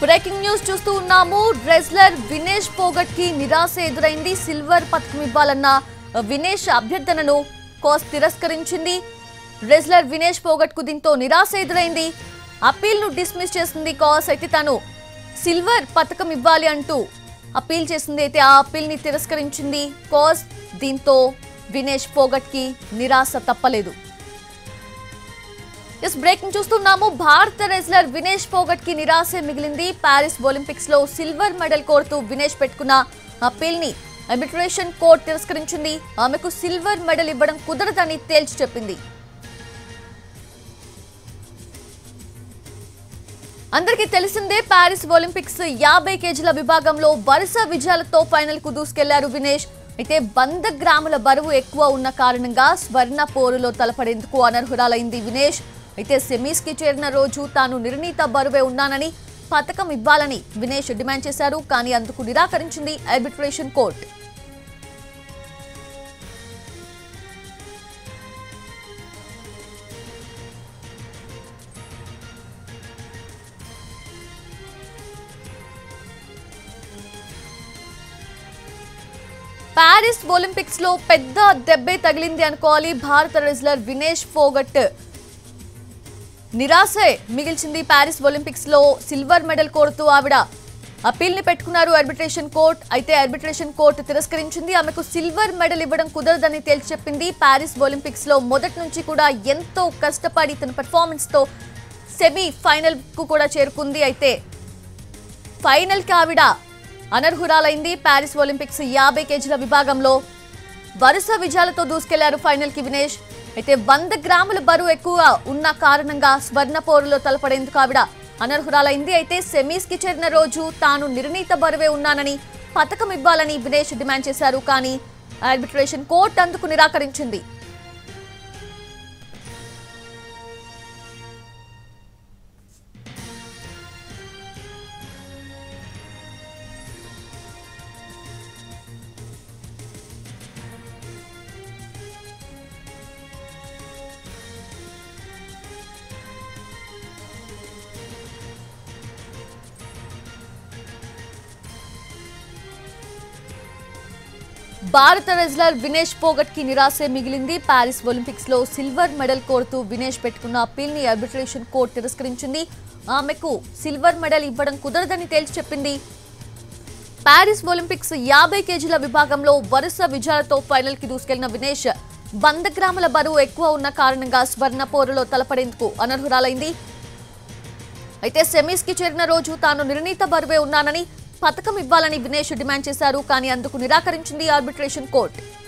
breaking news చూస్తూ ఉన్నాము wrestler Vinesh Phogat కి నిరాశ ఎదురైంది సిల్వర్ పథకం ఇవ్వాలన్న వినేష్ అభ్యర్థనను కోస్ తిరస్కరించింది రెజ్లర్ వినేష్ పోగట్ కు దీంతో నిరాశ ఎదురైంది అప్పీల్ ను డిస్మిస్ చేసింది కాస్ అయితే తాను సిల్వర్ పథకం ఇవ్వాలి అంటూ అప్పీల్ చేసింది అయితే ఆ అప్పీల్ ని తిరస్కరించింది కాస్ దీంతో వినేష్ పోగట్ కి నిరాశ తప్పలేదు ఎస్ బ్రేకింగ్ చూస్తున్నాము భారత రెజ్లర్ వినేష్ పోగట్ కి నిరాశ మిగిలింది పారిస్ ఒలింపిక్స్ లో సిల్వర్ మెడల్ కోరుతూ వినేష్ పెట్టుకున్న అప్పీల్ ని ఆర్బిట్రేషన్ కోర్టు తిరస్కరించింది ఆమెకు సిల్వర్ మెడల్ ఇవ్వడం కుదరదని తేల్చి చెప్పింది అందరికీ తెలిసిందే పారిస్ ఒలింపిక్స్ యాభై కేజీల విభాగంలో వరుస విజయాలతో ఫైనల్ కు దూసుకెళ్లారు వినేష్ అయితే వంద గ్రాముల బరువు ఎక్కువ ఉన్న కారణంగా స్వర్ణ పోరులో తలపడేందుకు అనర్హురాలైంది వినేష్ అయితే సెమీస్ కి చేరిన రోజు తాను నిర్ణీత బరువే ఉన్నానని పథకం ఇవ్వాలని వినేష్ డిమాండ్ చేశారు కానీ అందుకు నిరాకరించింది ఆర్బిట్రేషన్ కోర్టు పారిస్ ఒలింపిక్స్ లో పెద్ద దెబ్బే తగిలింది అనుకోవాలి భారత రెజ్లర్ వినేష్ ఫోగట్ నిరాశే మిగిల్చింది పారిస్ ఒలింపిక్స్ లో సిల్వర్ మెడల్ కోరుతూ ఆవిడ అప్పీల్ ని పెట్టుకున్నారు ఆర్బిట్రేషన్ కోర్ట్ అయితే ఆర్బిట్రేషన్ కోర్టు తిరస్కరించింది ఆమెకు సిల్వర్ మెడల్ ఇవ్వడం కుదరదని తేల్చి చెప్పింది పారిస్ ఒలింపిక్స్ లో మొదటి నుంచి కూడా ఎంతో కష్టపడి తన పెర్ఫార్మెన్స్ తో సెమీ ఫైనల్ కు కూడా చేరుకుంది అయితే ఫైనల్ కి ఆవిడ అనర్హురాలైంది పారిస్ ఒలింపిక్స్ యాభై కేజీల విభాగంలో వరుస విజయాలతో దూసుకెళ్లారు ఫైనల్ కి వినేష్ అయితే వంద గ్రాముల బరువు ఎక్కువ ఉన్న కారణంగా స్వర్ణ పోరులో తలపడేందుకు ఆవిడ అనర్హురాలైంది అయితే సెమీస్ కి చేరిన రోజు తాను నిర్ణీత బరువే ఉన్నానని పథకం ఇవ్వాలని వినేష్ డిమాండ్ చేశారు కానీ ఆర్బిట్రేషన్ కోర్టు అందుకు నిరాకరించింది భారత రెజ్లర్ వినేష్ పోగట్ కి నిరాశే మిగిలింది పారిస్ ఒలింపిక్స్ లో సిల్వర్ మెడల్ కోరుతూ వినేష్ పెట్టుకున్న అప్పీల్ ని ఆర్బిట్రేషన్ కోర్టు తిరస్కరించింది ఆమెకు సిల్వర్ మెడల్ ఇవ్వడం కుదరదని తేల్చి చెప్పింది పారిస్ ఒలింపిక్స్ యాభై కేజీల విభాగంలో వరుస విజయాలతో ఫైనల్ కి దూసుకెళ్లిన వినేష్ వంద గ్రాముల బరువు ఎక్కువ ఉన్న కారణంగా స్వర్ణ పోరులో తలపడేందుకు అనర్హురాలైంది అయితే సెమీస్ కి చేరిన రోజు తాను నిర్ణీత బరువే ఉన్నానని పథకం ఇవ్వాలని వినేష్ డిమాండ్ చేశారు కానీ అందుకు నిరాకరించింది ఆర్బిట్రేషన్ కోర్టు